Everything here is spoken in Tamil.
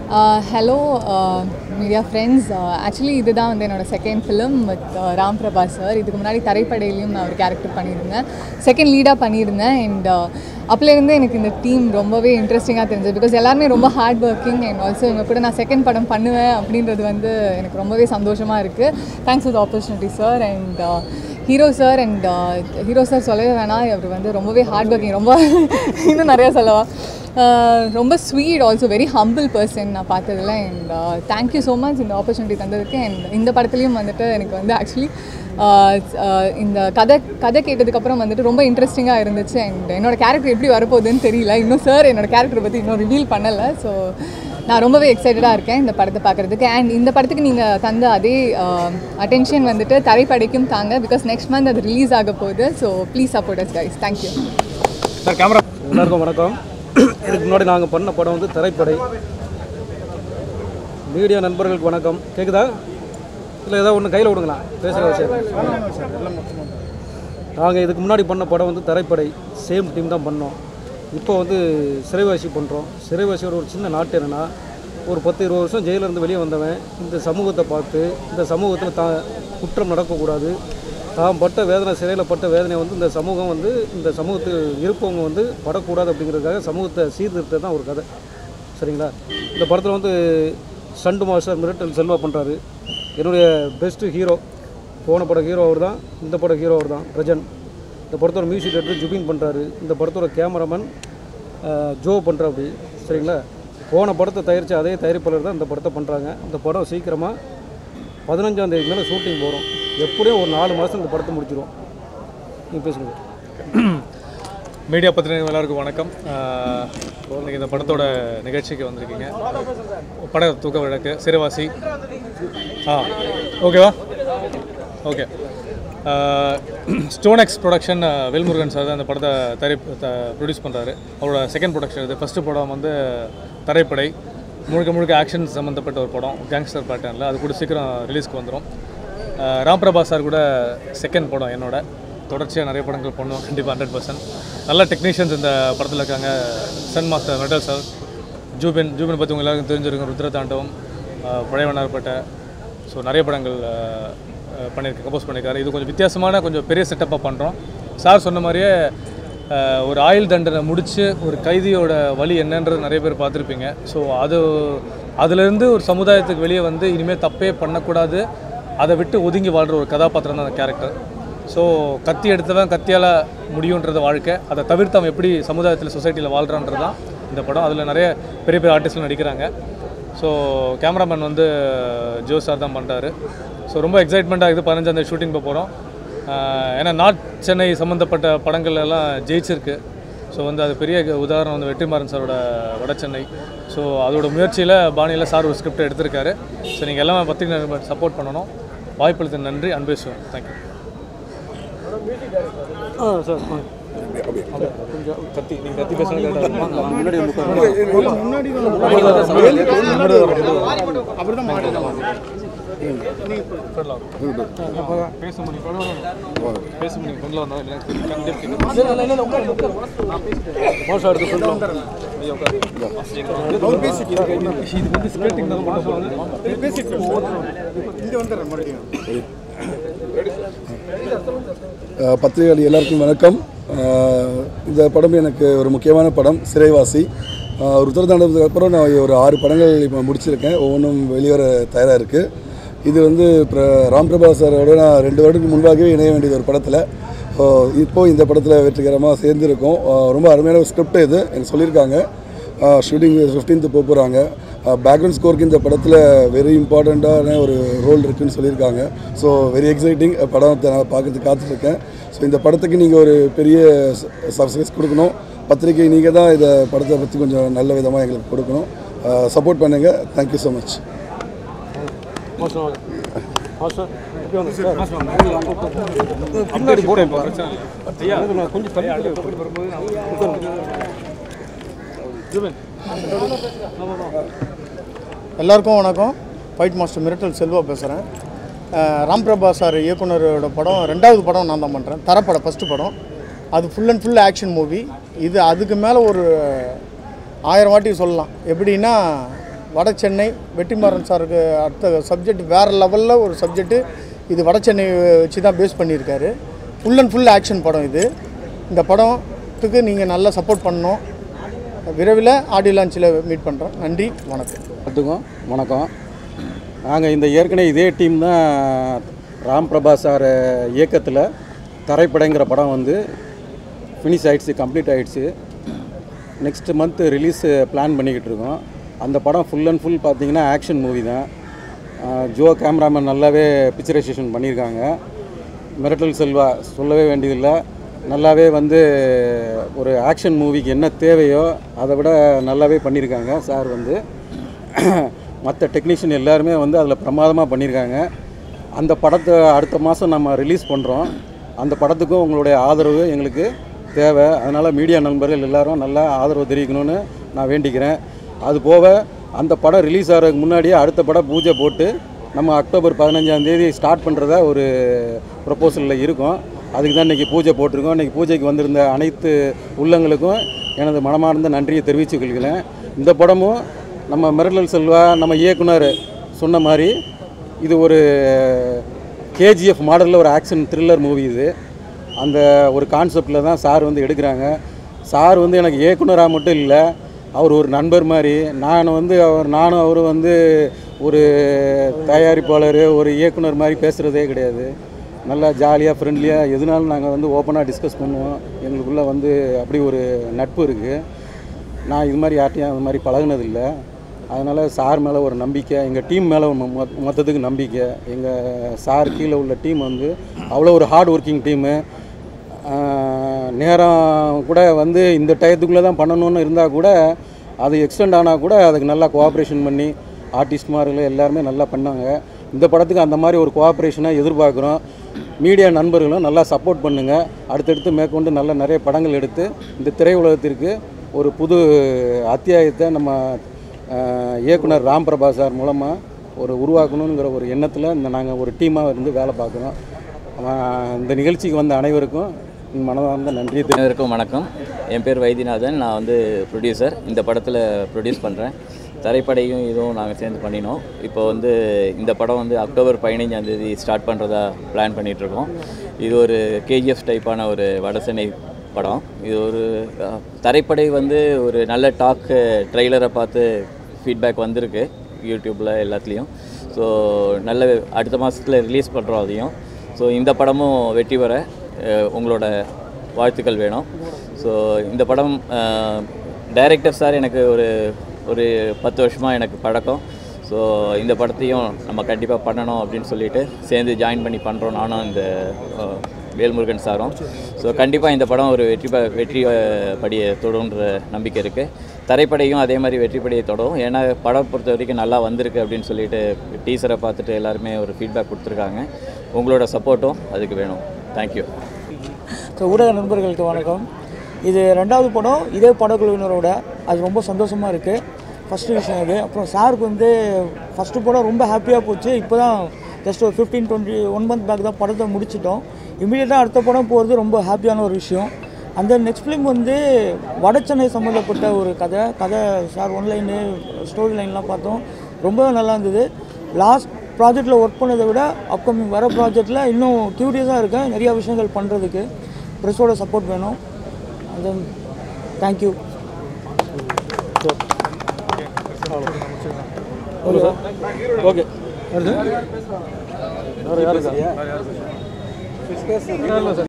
ஹலோ மீடியா ஃப்ரெண்ட்ஸ் ஆக்சுவலி இதுதான் வந்து என்னோட second film with Ram Prabha sir இதுக்கு முன்னாடி தரைப்படையிலையும் நான் ஒரு கேரக்டர் பண்ணியிருந்தேன் செகண்ட் லீடாக பண்ணியிருந்தேன் அண்ட் அப்போலேருந்து எனக்கு இந்த டீம் ரொம்பவே இன்ட்ரெஸ்டிங்காக தெரிஞ்சது பிகாஸ் எல்லாருமே ரொம்ப ஹார்ட் ஒர்க்கிங் அண்ட் ஆல்சோ இவங்க கூட நான் செகண்ட் படம் பண்ணுவேன் அப்படின்றது வந்து எனக்கு ரொம்பவே சந்தோஷமாக இருக்குது thanks for the opportunity sir and hero sir and hero sir சொல்லவே வேணாம் அவர் வந்து ரொம்பவே ஹார்ட் ஒர்க்கிங் ரொம்ப இன்னும் நிறையா சொல்லவா Uh, ரொம்ப sweet also very humble person நான் பார்த்ததில் அண்ட் தேங்க்யூ ஸோ மச் இந்த ஆப்பர்ச்சுனிட்டி தந்ததுக்கு அண்ட் இந்த படத்துலையும் வந்துட்டு எனக்கு வந்து ஆக்சுவலி இந்த கதை கதை கேட்டதுக்கப்புறம் வந்துட்டு ரொம்ப இன்ட்ரெஸ்டிங்காக இருந்துச்சு அண்ட் என்னோட கேரக்டர் எப்படி வரப்போகுதுன்னு தெரியல இன்னும் சார் என்னோட கேரக்டரை பற்றி இன்னும் ரிவீல் பண்ணலை ஸோ நான் ரொம்பவே எக்ஸைட்டடாக இருக்கேன் இந்த படத்தை பார்க்குறதுக்கு அண்ட் இந்த படத்துக்கு நீங்கள் தந்த அதே அட்டென்ஷன் வந்துட்டு தரைப்படைக்கும் தாங்க பிகாஸ் நெக்ஸ்ட் மந்த் அது ரிலீஸ் ஆக போகுது so please support us guys thank you sir camera எல்லாருக்கும் வணக்கம் இதுக்கு முன்னாடி நாங்கள் பண்ண படம் வந்து திரைப்படை மீடியா நண்பர்களுக்கு வணக்கம் கேட்குதா இல்லை ஏதாவது ஒன்று கையில் விடுங்களா பேசுகிற விஷயம் நாங்கள் இதுக்கு முன்னாடி பண்ண படம் வந்து திரைப்படை சேம் டீம் தான் பண்ணோம் இப்போ வந்து சிறைவாசி பண்ணுறோம் சிறைவாசியோட ஒரு சின்ன நாட்டு என்னென்னா ஒரு பத்து இருபது வருஷம் ஜெயிலிருந்து வெளியே வந்தவன் இந்த சமூகத்தை பார்த்து இந்த சமூகத்தில் தான் குற்றம் நடக்கக்கூடாது தான் பட்ட வேதனை சிறையில் பட்ட வேதனை வந்து இந்த சமூகம் வந்து இந்த சமூகத்தில் இருப்பவங்க வந்து படக்கூடாது அப்படிங்கிறதுக்காக சமூகத்தை சீர்திருத்த தான் ஒரு கதை சரிங்களா இந்த படத்தில் வந்து சண்டு மாஸ்டர் மிரட்டல் செல்வா பண்ணுறாரு என்னுடைய பெஸ்ட்டு ஹீரோ போன படம் ஹீரோ அவர் தான் இந்த படம் ஹீரோ அவர் தான் பிரஜன் இந்த படத்தோட மியூசிக் டேரக்டர் ஜுபின் பண்ணுறாரு இந்த படத்தோட கேமராமேன் ஜோ பண்ணுறாப்படி சரிங்களா போன படத்தை தயாரித்த அதே தயாரிப்பாளர் தான் இந்த படத்தை பண்ணுறாங்க இந்த படம் சீக்கிரமாக பதினஞ்சாம் தேதி மேலே ஷூட்டிங் போகிறோம் எப்படியும் ஒரு நாலு மாதம் இந்த படத்தை முடிச்சிடுவோம் நீங்கள் பேசுங்க மீடியா பத்திரிகை எல்லாருக்கும் வணக்கம் ஆஹ் இன்னைக்கு இந்த படத்தோட நிகழ்ச்சிக்கு வந்திருக்கீங்க பட தூக்க விளக்கு சிறைவாசி ஆ ஓகேவா okay Stonex production Velmurugan sir தான் இந்த படத்தை தயாரி ப்ரொடியூஸ் பண்ணுறாரு அவரோட செகண்ட் ப்ரொடக்ஷன் இது ஃபஸ்ட்டு படம் வந்து தரைப்படை முழுக்க முழுக்க ஆக்ஷன் சம்மந்தப்பட்ட ஒரு படம் கேங்ஸ்டர் பேட்டர்னில் அது கூட சீக்கிரம் ரிலீஸ்க்கு வந்துடும் ராம் பிரபா சார் கூட செகண்ட் படம் என்னோட தொடர்ச்சியாக நிறைய படங்கள் பண்ணுவோம் கண்டிப்பாக ஹண்ட்ரட் பர்சன்ட் நல்ல டெக்னீஷியன்ஸ் இந்த படத்தில் இருக்காங்க சன் மாஸ்டர் மெட்டல் சார் ஜூபின் ஜூபின் பற்றி உங்க எல்லாருக்கும் தெரிஞ்சிருக்கும் ருத்ரதாண்டவம் அஹ், பழைய வண்ணார்பேட்டை ஸோ நிறைய படங்கள் அஹ், அஹ், பண்ணியிருக்கு கம்போஸ் பண்ணியிருக்காரு இது கொஞ்சம் வித்தியாசமான கொஞ்சம் பெரிய செட்டப்பாக பண்ணுறோம் சார் சொன்ன மாதிரியே அஹ், ஒரு ஆயுள் தண்டனை முடித்து ஒரு கைதியோட வழி என்னன்றது நிறைய பேர் பார்த்துருப்பீங்க ஸோ அது அதுலேருந்து ஒரு சமுதாயத்துக்கு வெளியே வந்து இனிமேல் தப்பே பண்ணக்கூடாது அதை விட்டு ஒதுங்கி வாழ்கிற ஒரு கதாபாத்திரம் தான் அந்த கேரக்டர் ஸோ கத்தி எடுத்தவன் கத்தியால் முடியுன்றது வாழ்க்கை அதை தவிர்த்து அவன் எப்படி சமுதாயத்தில் சொசைட்டியில் வாழ்கிறான்றது தான் இந்த படம் அதில் நிறைய பெரிய பெரிய ஆர்டிஸ்ட்லாம் நடிக்கிறாங்க ஸோ கேமராமேன் வந்து ஜோ சார் தான் பண்ணுறாரு ஸோ ரொம்ப எக்ஸைட்மெண்ட்டாக இருக்குது பதினஞ்சாந்தேதி ஷூட்டிங் போக போகிறோம் ஏன்னா நார்த் சென்னை சம்மந்தப்பட்ட படங்கள் எல்லாம் ஜெயிச்சிருக்கு ஸோ வந்து அது பெரிய உதாரணம் வந்து வெற்றிமாறன் சாரோட வட சென்னை ஸோ அதோட முயற்சியில் பாணியில் சார் ஒரு ஸ்கிரிப்ட் எடுத்திருக்காரு ஸோ நீங்கள் எல்லாமே பத்திரிகை சப்போர்ட் பண்ணணும் வாய்ப்பளித்த நன்றி அன்பேசுவோம் தேங்க்யூ ஆ சார் கொஞ்சம் கத்தி நீங்கள் கத்தி பேசுறது முன்னாடி பேச முடியும் பேச முடியும் ஃப்ரெண்டில் வந்தா இல்லை மோசம் எடுத்து சொல்லுவோம் இது வந்து ஸ்கிரிப்டிங் தான் பண்ண போகிறாங்க அஹ் பத்திரிகையாளர் எல்லாருக்கும் வணக்கம் அஹ் இந்த படம் எனக்கு ஒரு முக்கியமான படம் சிறைவாசி அஹ் ருத்ரதாண்டவத்துக்கு அப்புறம் நான் ஒரு ஆறு படங்கள் இப்போ முடிச்சிருக்கேன் ஒவ்வொன்றும் வெளிவர தயாராக இருக்குது இது வந்து இப்போ ராம் பிரபா சாரோட நான் ரெண்டு வருடத்துக்கு முன்பாகவே இணைய வேண்டியது ஒரு படத்தில் இப்போ இந்த படத்தில் வெற்றிகரமாக சேர்ந்துருக்கோம் அஹ் ரொம்ப அருமையான ஒரு ஸ்கிரிப்ட் இது எனக்கு சொல்லியிருக்காங்க ஷூட்டிங் ஃபிஃப்டீன்த்து போக போகிறாங்க பேக்ரவுண்ட் ஸ்கோருக்கு இந்த படத்தில் வெரி இம்பார்ட்டண்ட்டான ஒரு ரோல் இருக்குன்னு சொல்லியிருக்காங்க ஸோ வெரி எக்ஸைட்டிங் படத்தை நான் பார்க்கறதுக்கு காத்துட்ருக்கேன் ஸோ இந்த படத்துக்கு நீங்கள் ஒரு பெரிய சக்ஸஸ் கொடுக்கணும் பத்திரிகை நீங்கள் தான் இதை படத்தை பற்றி கொஞ்சம் நல்ல விதமாக எங்களுக்கு கொடுக்கணும் சப்போர்ட் பண்ணுங்கள் தேங்க்யூ ஸோ மச் மோசம் மோசம் எப்படி வந்து சார் பின்னாடி போட கொஞ்சம் தள்ளி ஜூபின் எல்லாருக்கும் வணக்கம் ஃபைட் மாஸ்டர் மிரட்டல் செல்வா பேசுகிறேன் ராம் பிரபா சார் இயக்குனரோட படம் ரெண்டாவது படம் நான் தான் பண்ணுறேன் தரப்படம் ஃபஸ்ட்டு படம் அது full and full action movie இது அதுக்கு மேலே ஒரு ஆயிரம் வாட்டி சொல்லலாம் எப்படின்னா வட சென்னை வெற்றிமாறன் சாருக்கு அடுத்த சப்ஜெக்ட் வேறு லெவலில் ஒரு சப்ஜெக்ட்டு இது வட சென்னை வச்சு தான் பேஸ் பண்ணியிருக்காரு ஃபுல் அண்ட் ஃபுல் ஆக்ஷன் படம் இது இந்த படத்துக்கு நீங்கள் நல்லா சப்போர்ட் பண்ணணும் விரைவில் ஆடியோ லான்ச்சில் மீட் பண்ணுறோம் நன்றி வணக்கம் எல்லாத்துக்கும் வணக்கம் நாங்கள் இந்த ஏற்கனவே இதே டீம் தான் ராம் பிரபா சார் இயக்கத்தில் தரைப்படைங்கிற படம் வந்து ஃபினிஷ் ஆயிடுச்சு கம்ப்ளீட் ஆயிடுச்சு நெக்ஸ்ட் மந்த் ரிலீஸ் பிளான் பண்ணிக்கிட்டு இருக்கோம் அந்த படம் ஃபுல் அண்ட் ஃபுல் பார்த்தீங்கன்னா ஆக்ஷன் மூவி தான் ஆஹ் ஜோ கேமராமேன் நல்லாவே பிக்சரைசேஷன் பண்ணியிருக்காங்க மிரட்டல் செல்வா சொல்லவே வேண்டியதில்லை நல்லாவே வந்து ஒரு ஆக்ஷன் மூவிக்கு என்ன தேவையோ அதை விட நல்லாவே பண்ணியிருக்காங்க சார் வந்து மற்ற டெக்னீஷியன் எல்லாருமே வந்து அதில் பிரமாதமாக பண்ணியிருக்காங்க அந்த படத்தை அடுத்த மாதம் நம்ம ரிலீஸ் பண்ணுறோம் அந்த படத்துக்கும் உங்களுடைய ஆதரவு எங்களுக்கு தேவை அதனால் மீடியா நண்பர்கள் எல்லாரும் நல்லா ஆதரவு தெரிவிக்கணும்னு நான் வேண்டிக்கிறேன் அது போக அந்த படம் ரிலீஸ் ஆகிறதுக்கு முன்னாடியே அடுத்த படம் பூஜை போட்டு நம்ம அக்டோபர் பதினஞ்சாம் தேதி ஸ்டார்ட் பண்ணுறதா ஒரு ப்ரொப்போசலில் இருக்கும் அதுக்கு தான் இன்றைக்கி பூஜை போட்டிருக்கோம் இன்றைக்கி பூஜைக்கு வந்திருந்த அனைத்து உள்ளங்களுக்கும் எனது மனமார்ந்த நன்றியை தெரிவித்துக் கொள்கிறேன் இந்த படமும் நம்ம மிரட்டல் செல்வா நம்ம இயக்குனர் சொன்ன மாதிரி இது ஒரு கேஜிஎஃப் மாடலில் ஒரு ஆக்ஷன் த்ரில்லர் மூவி இது அந்த ஒரு கான்செப்டில் தான் சார் வந்து எடுக்கிறாங்க சார் வந்து எனக்கு இயக்குனராக மட்டும் இல்லை அவர் ஒரு நண்பர் மாதிரி நான் வந்து அவர் நானும் அவர் வந்து ஒரு தயாரிப்பாளர் ஒரு இயக்குனர் மாதிரி பேசுகிறதே கிடையாது நல்லா ஜாலியாக ஃப்ரெண்ட்லியாக எதுனாலும் நாங்கள் வந்து ஓப்பனாக டிஸ்கஸ் பண்ணுவோம் எங்களுக்குள்ளே வந்து அப்படி ஒரு நட்பு இருக்குது நான் இது மாதிரி யார்ட்டையும் அது மாதிரி பழகுனதில்லை அதனால் சார் மேலே ஒரு நம்பிக்கை எங்கள் டீம் மேலே மொத்தத்துக்கு நம்பிக்கை எங்கள் சார் கீழே உள்ள டீம் வந்து அவ்வளோ ஒரு ஹார்ட் ஒர்க்கிங் டீமு நேரம் கூட வந்து இந்த டயத்துக்குள்ளே தான் பண்ணணும்னு இருந்தால் கூட அது எக்ஸ்டெண்ட் ஆனால் கூட அதுக்கு நல்லா கோஆப்ரேஷன் பண்ணி ஆர்டிஸ்ட்மார்கள் எல்லாருமே நல்லா பண்ணாங்க இந்த படத்துக்கு அந்த மாதிரி ஒரு கோஆப்ரேஷனை எதிர்பார்க்குறோம் மீடியா நண்பர்களும் நல்லா சப்போர்ட் பண்ணுங்கள் அடுத்தடுத்து மேற்கொண்டு நல்ல நிறைய படங்கள் எடுத்து இந்த திரையுலகத்திற்கு ஒரு புது அத்தியாயத்தை நம்ம அஹ், இயக்குனர் ராம் பிரபா சார் மூலமாக ஒரு உருவாக்கணுங்கிற ஒரு எண்ணத்தில் இந்த நாங்கள் ஒரு டீமாக இருந்து வேலை பார்க்குறோம் அவன் இந்த நிகழ்ச்சிக்கு வந்த அனைவருக்கும் என் மனதார்ந்த நன்றியை தெரிவித்துக் அனைவருக்கும் வணக்கம் என் பேர் வைத்தியநாதன் நான் வந்து ப்ரொடியூசர் இந்த படத்தில் ப்ரொடியூஸ் பண்ணுறேன் தரைப்படையும் இதுவும் நாங்கள் சேர்ந்து பண்ணினோம் இப்போ வந்து இந்த படம் வந்து அக்டோபர் பதினைஞ்சாம் தேதி ஸ்டார்ட் பண்ணுறதா பிளான் பண்ணிகிட்ருக்கோம் இது ஒரு கேஜிஎஃப் டைப்பான ஒரு வடசென்னை படம் இது ஒரு அஹ், தரைப்படை வந்து ஒரு நல்ல டாக் ட்ரெய்லரை பார்த்து ஃபீட்பேக் வந்திருக்கு யூடியூப்பில் எல்லாத்துலேயும் ஸோ நல்ல அடுத்த மாதத்தில் ரிலீஸ் பண்ணுறோம் அதையும் ஸோ இந்த படமும் வெற்றி பெற அஹ், உங்களோட வாழ்த்துக்கள் வேணும் ஸோ இந்த படம் டைரக்டர் சார் எனக்கு ஒரு ஒரு பத்து வருஷமாக எனக்கு பழக்கம் ஸோ இந்த படத்தையும் நம்ம கண்டிப்பாக பண்ணணும் அப்படின்னு சொல்லிட்டு சேர்ந்து ஜாயின் பண்ணி பண்ணுறோம் நானும் இந்த அஹ், வேல்முருகன் சாரும் ஸோ கண்டிப்பாக இந்த படம் ஒரு வெற்றி ப- வெற்றி அஹ், படியை தொடுன்ற நம்பிக்கை இருக்குது தரைப்படையும் அதே மாதிரி வெற்றி படியை தொடரும் ஏன்னா படம் பொறுத்த வரைக்கும் நல்லா வந்திருக்கு அப்படின்னு சொல்லிட்டு டீசரை பார்த்துட்டு எல்லாருமே ஒரு ஃபீட்பேக் கொடுத்துருக்காங்க உங்களோட சப்போர்ட்டும் அதுக்கு வேணும் தேங்க்யூ ஸோ ஊடக நண்பர்களுக்கு வணக்கம் இது ரெண்டாவது படம் இதே படக்குழுவினரோட அது ரொம்ப சந்தோஷமாக இருக்குது ஃபஸ்ட்டு விஷயம் இது அப்புறம் சாருக்கு வந்து ஃபஸ்ட்டு படம் ரொம்ப ஹாப்பியாக போச்சு இப்போ தான் ஜஸ்ட் ஒரு fifteen twenty one month back தான் படத்தை முடிச்சிட்டோம் இமீடியட்டாக அடுத்த படம் போகிறது ரொம்ப ஹாப்பியான ஒரு விஷயம் அந்த நெக்ஸ்ட் ஃபிலிம் வந்து வடச்சென்னை சம்மந்தப்பட்ட ஒரு கதை கதை சார் ஒன்லைனு ஸ்டோரி லைன்லாம் பார்த்தோம் ரொம்ப நல்லா இருந்தது லாஸ்ட் ப்ராஜெக்டில் ஒர்க் பண்ணதை விட அப்கமிங் வர ப்ராஜெக்டில் இன்னும் க்யூரியஸாக இருக்கேன் நிறையா விஷயங்கள் பண்ணுறதுக்கு ப்ரெஸ்ஸோட சப்போர்ட் வேணும் and then தேங்க்யூ ஓகே வேறு யாரு